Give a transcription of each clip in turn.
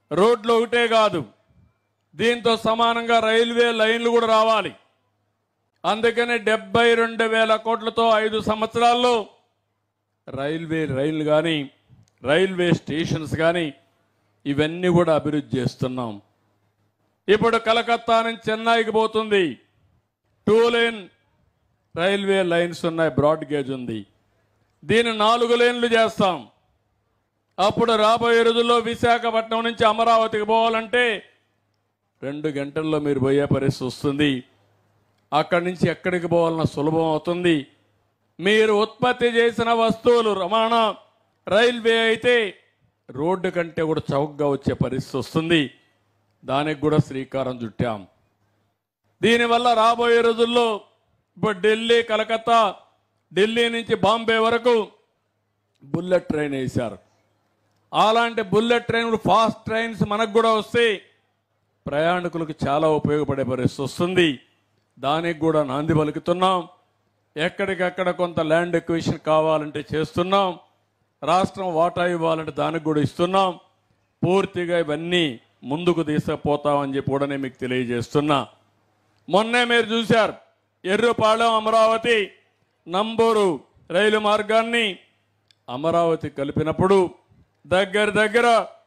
రోడ్లు ఒకటే కాదు దీంతో సమానంగా రైల్వే లైన్లు కూడా రావాలి అందుకని డెబ్బై రెండు వేల కోట్లతో ఐదు సంవత్సరాల్లో రైల్వే రైళ్లు కానీ రైల్వే స్టేషన్స్ కానీ ఇవన్నీ కూడా అభివృద్ధి చేస్తున్నాం ఇప్పుడు కలకత్తా నుంచి చెన్నైకి పోతుంది టూ లేన్ రైల్వే లైన్స్ ఉన్నాయి బ్రాడ్ గేజ్ ఉంది దీన్ని నాలుగు లేన్లు చేస్తాం అప్పుడు రాబోయే రోజుల్లో విశాఖపట్నం నుంచి అమరావతికి పోవాలంటే రెండు గంటల్లో మీరు పోయే పరిస్థితి వస్తుంది అక్కడి నుంచి ఎక్కడికి పోవాలన్న సులభం అవుతుంది మీరు ఉత్పత్తి చేసిన వస్తువులు రవాణా రైల్వే అయితే రోడ్డు కంటే కూడా చౌకగా వచ్చే పరిస్థితి వస్తుంది దానికి కూడా శ్రీకారం చుట్టాం దీనివల్ల రాబోయే రోజుల్లో ఇప్పుడు ఢిల్లీ కలకత్తా ఢిల్లీ నుంచి బాంబే వరకు బుల్లెట్ ట్రైన్ వేశారు అలాంటి బుల్లెట్ ట్రైన్ ఫాస్ట్ ట్రైన్స్ మనకు కూడా వస్తే ప్రయాణికులకు చాలా ఉపయోగపడే పరిస్థితి వస్తుంది దానికి కూడా నాంది పలుకుతున్నాం ఎక్కడికక్కడ కొంత ల్యాండ్ ఎక్విషన్ కావాలంటే చేస్తున్నాం రాష్ట్రం వాటా ఇవ్వాలంటే దానికి కూడా ఇస్తున్నాం పూర్తిగా ఇవన్నీ ముందుకు తీసుకుపోతామని చెప్పి కూడా నేను మీకు తెలియజేస్తున్నా మొన్నే మీరు చూశారు ఎర్రుపాళెం అమరావతి నంబూరు రైలు మార్గాన్ని అమరావతి కలిపినప్పుడు దగ్గర దగ్గర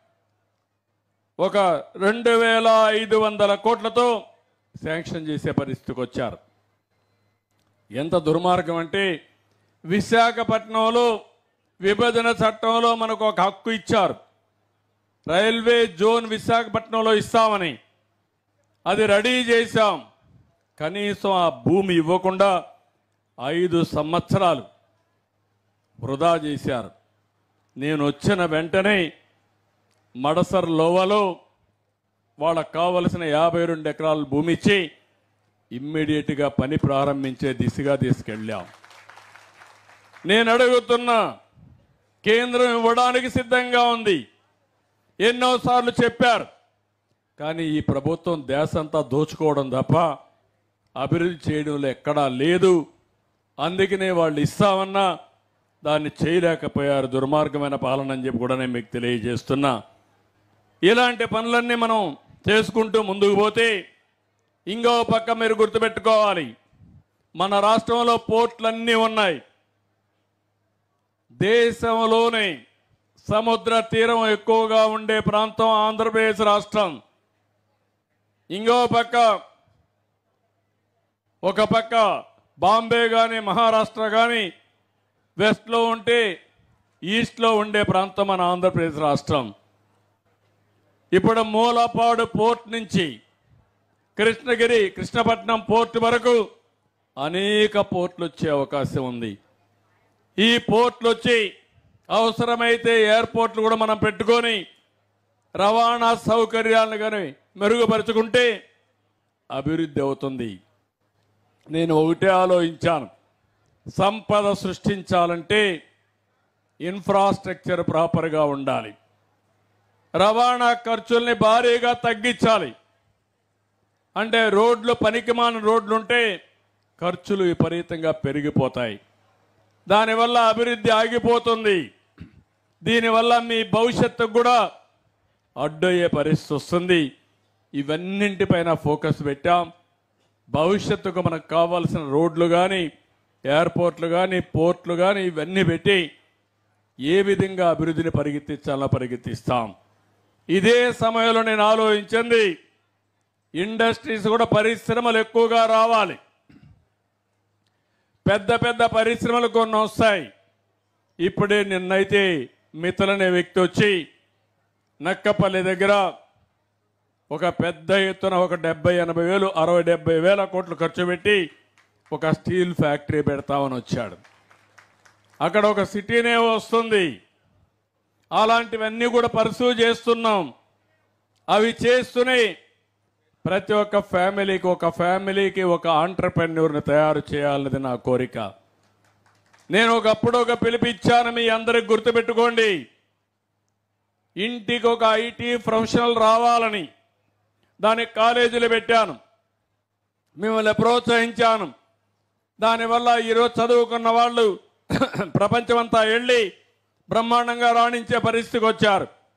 ఒక రెండు వేల ఐదు వందల కోట్లతో శాంక్షన్ చేసే పరిస్థితికి వచ్చారు ఎంత దుర్మార్గం అంటే విశాఖపట్నంలో విభజన చట్టంలో మనకు ఒక హక్కు ఇచ్చారు రైల్వే జోన్ విశాఖపట్నంలో ఇస్తామని అది రెడీ చేశాం కనీసం ఆ భూమి ఇవ్వకుండా ఐదు సంవత్సరాలు వృధా చేశారు నేను వచ్చిన వెంటనే మడసర్ లోవలో వాళ్ళకు కావలసిన యాభై రెండు ఎకరాల భూమి ఇచ్చి ఇమ్మీడియట్గా పని ప్రారంభించే దిశగా తీసుకెళ్ళాం నేను అడుగుతున్నా కేంద్రం ఇవ్వడానికి సిద్ధంగా ఉంది ఎన్నోసార్లు చెప్పారు కానీ ఈ ప్రభుత్వం దేశంతా దోచుకోవడం తప్ప అభివృద్ధి చేయడంలో ఎక్కడా లేదు అందుకనే వాళ్ళు ఇస్తామన్నా దాన్ని చేయలేకపోయారు దుర్మార్గమైన పాలన అని చెప్పి కూడా నేను మీకు తెలియజేస్తున్నా ఇలాంటి పనులన్నీ మనం చేసుకుంటూ ముందుకు పోతే ఇంకో పక్క మీరు గుర్తుపెట్టుకోవాలి మన రాష్ట్రంలో పోర్ట్లన్నీ ఉన్నాయి దేశంలోనే సముద్ర తీరం ఎక్కువగా ఉండే ప్రాంతం ఆంధ్రప్రదేశ్ రాష్ట్రం ఇంకో పక్క ఒక పక్క బాంబే కానీ మహారాష్ట్ర కానీ వెస్ట్లో ఉంటే ఈస్ట్లో ఉండే ప్రాంతం మన ఆంధ్రప్రదేశ్ రాష్ట్రం ఇప్పుడు మూలపాడు పోర్ట్ నుంచి కృష్ణగిరి కృష్ణపట్నం పోర్ట్ వరకు అనేక పోర్ట్లు వచ్చే అవకాశం ఉంది ఈ పోర్ట్లు వచ్చి అవసరమైతే ఎయిర్పోర్ట్లు కూడా మనం పెట్టుకొని రవాణా సౌకర్యాలను కానీ మెరుగుపరుచుకుంటే అభివృద్ధి అవుతుంది నేను ఒకటే ఆలోచించాను సంపద సృష్టించాలంటే ఇన్ఫ్రాస్ట్రక్చర్ ప్రాపర్గా ఉండాలి రవాణా ఖర్చుల్ని భారీగా తగ్గించాలి అంటే రోడ్లు పనికిమాన రోడ్లు ఉంటే ఖర్చులు విపరీతంగా పెరిగిపోతాయి దానివల్ల అభివృద్ధి ఆగిపోతుంది దీనివల్ల మీ భవిష్యత్తుకు కూడా అడ్డయ్యే పరిస్థితి వస్తుంది ఇవన్నింటిపైన ఫోకస్ పెట్టాం భవిష్యత్తుకు మనకు కావాల్సిన రోడ్లు కానీ ఎయిర్పోర్ట్లు కానీ పోర్ట్లు కానీ ఇవన్నీ పెట్టి ఏ విధంగా అభివృద్ధిని పరిగెత్తించాలో పరిగెత్తిస్తాం ఇదే సమయంలో నేను ఆలోచించింది ఇండస్ట్రీస్ కూడా పరిశ్రమలు ఎక్కువగా రావాలి పెద్ద పెద్ద పరిశ్రమలు కొన్ని వస్తాయి ఇప్పుడే నిన్నైతే మితలనే వ్యక్తి వచ్చి నక్కపల్లి దగ్గర ఒక పెద్ద ఎత్తున ఒక డెబ్బై ఎనభై వేలు అరవై డెబ్బై వేల కోట్లు ఖర్చు పెట్టి ఒక స్టీల్ ఫ్యాక్టరీ పెడతామని వచ్చాడు అక్కడ ఒక సిటీనే వస్తుంది అలాంటివన్నీ కూడా పర్సూ చేస్తున్నాం అవి చేస్తూనే ప్రతి ఒక్క ఫ్యామిలీకి ఒక ఫ్యామిలీకి ఒక ఆంటర్ప్రెన్యూర్ని తయారు చేయాలన్నది నా కోరిక నేను ఒకప్పుడు ఒక పిలిపిచ్చాను మీ అందరికి గుర్తుపెట్టుకోండి ఇంటికి ఒక ఐటీ ప్రొఫెషనల్ రావాలని దానికి కాలేజీలు పెట్టాను మిమ్మల్ని ప్రోత్సహించాను దానివల్ల ఈరోజు చదువుకున్న వాళ్ళు ప్రపంచమంతా వెళ్ళి బ్రహ్మాండంగా రాణించే పరిస్థితికి వచ్చారు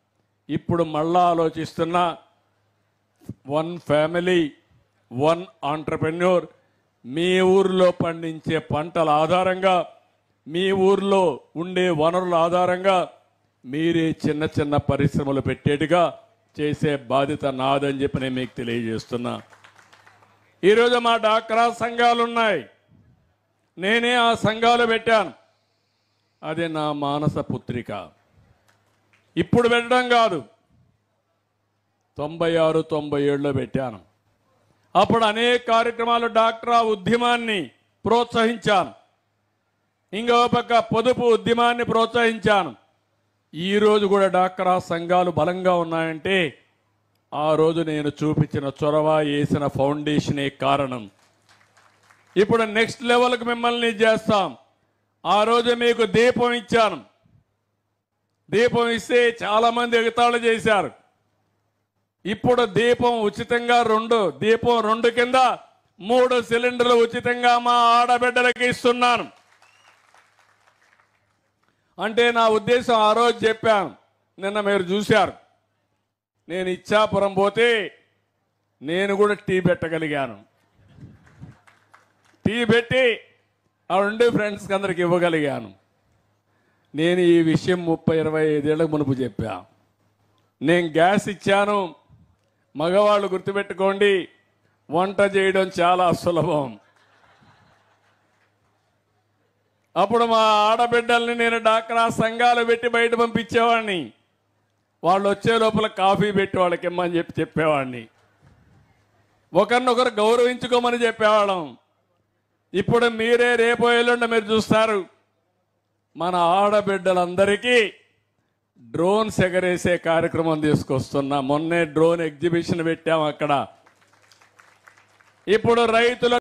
ఇప్పుడు మళ్ళా ఆలోచిస్తున్నా వన్ ఫ్యామిలీ వన్ ఆంటర్ప్రెన్యూర్ మీ ఊర్లో పండించే పంటల ఆధారంగా మీ ఊర్లో ఉండే వనరుల ఆధారంగా మీరే చిన్న చిన్న పరిశ్రమలు పెట్టేట్టుగా చేసే బాధ్యత నాదని చెప్పి నేను మీకు తెలియజేస్తున్నా ఈరోజు మా డాక్రా సంఘాలు ఉన్నాయి నేనే ఆ సంఘాలు పెట్టాను అది నా మానస పుత్రిక ఇప్పుడు పెట్టడం కాదు తొంభై ఆరు తొంభై ఏడులో పెట్టాను అప్పుడు అనేక కార్యక్రమాలు డాక్టరా ఉద్యమాన్ని ప్రోత్సహించాను ఇంకో పక్క పొదుపు ఉద్యమాన్ని ప్రోత్సహించాను ఈ రోజు కూడా డాక్టరా సంఘాలు బలంగా ఉన్నాయంటే ఆ రోజు నేను చూపించిన చొరవ వేసిన ఫౌండేషనే కారణం ఇప్పుడు నెక్స్ట్ లెవెల్కి మిమ్మల్ని చేస్తాం ఆ రోజు మీకు దీపం ఇచ్చాను దీపం ఇస్తే చాలా మంది ఎగతాళి చేశారు ఇప్పుడు దీపం ఉచితంగా రెండు దీపం రెండు కింద మూడు సిలిండర్లు ఉచితంగా మా ఆడబిడ్డలకి ఇస్తున్నాను అంటే నా ఉద్దేశం ఆ రోజు చెప్పాను నిన్న మీరు చూశారు నేను ఇచ్చాపురం పోతే నేను కూడా టీ పెట్టగలిగాను టీ పెట్టి ఆ రెండు ఫ్రెండ్స్కి అందరికి ఇవ్వగలిగాను నేను ఈ విషయం ముప్పై ఇరవై ఐదేళ్లకు మునుపు చెప్పా నేను గ్యాస్ ఇచ్చాను మగవాళ్ళు గుర్తుపెట్టుకోండి వంట చేయడం చాలా సులభం అప్పుడు మా ఆడబిడ్డల్ని నేను డాక్రా సంఘాలు పెట్టి బయట పంపించేవాడిని వాళ్ళు వచ్చే లోపల కాఫీ పెట్టి వాళ్ళకి ఇమ్మని చెప్పి చెప్పేవాడిని ఒకరినొకరు గౌరవించుకోమని చెప్పేవాళ్ళం ఇప్పుడు మీరే రేపు ఎల్లుండి మీరు చూస్తారు మన ఆడబిడ్డలందరికీ డ్రోన్స్ ఎగరేసే కార్యక్రమం తీసుకొస్తున్నా మొన్నే డ్రోన్ ఎగ్జిబిషన్ పెట్టాం అక్కడ ఇప్పుడు రైతుల